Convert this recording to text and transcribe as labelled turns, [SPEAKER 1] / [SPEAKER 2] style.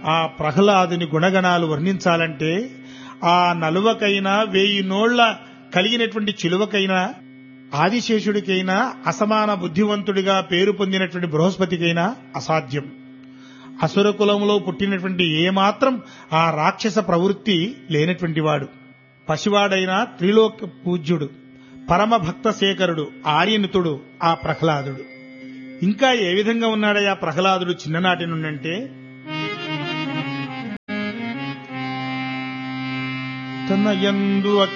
[SPEAKER 1] ఆ ప్రహ్లాదుని గుణగణాలు వర్ణించాలంటే ఆ నలువకైనా వేయి నోళ్ల కలిగినటువంటి చిలువకైనా ఆదిశేషుడికైనా అసమాన బుద్ధివంతుడిగా పేరు పొందినటువంటి బృహస్పతికైనా అసాధ్యం అసుర కులంలో పుట్టినటువంటి ఏమాత్రం ఆ రాక్షస ప్రవృత్తి లేనటువంటి వాడు పసివాడైన త్రిలోక పూజ్యుడు పరమ భక్త శేఖరుడు ఆర్యనితుడు ఆ ప్రహ్లాదుడు ఇంకా ఏ విధంగా ఉన్నాడయ్యా ప్రహ్లాదుడు చిన్ననాటి నుండంటే తన యందు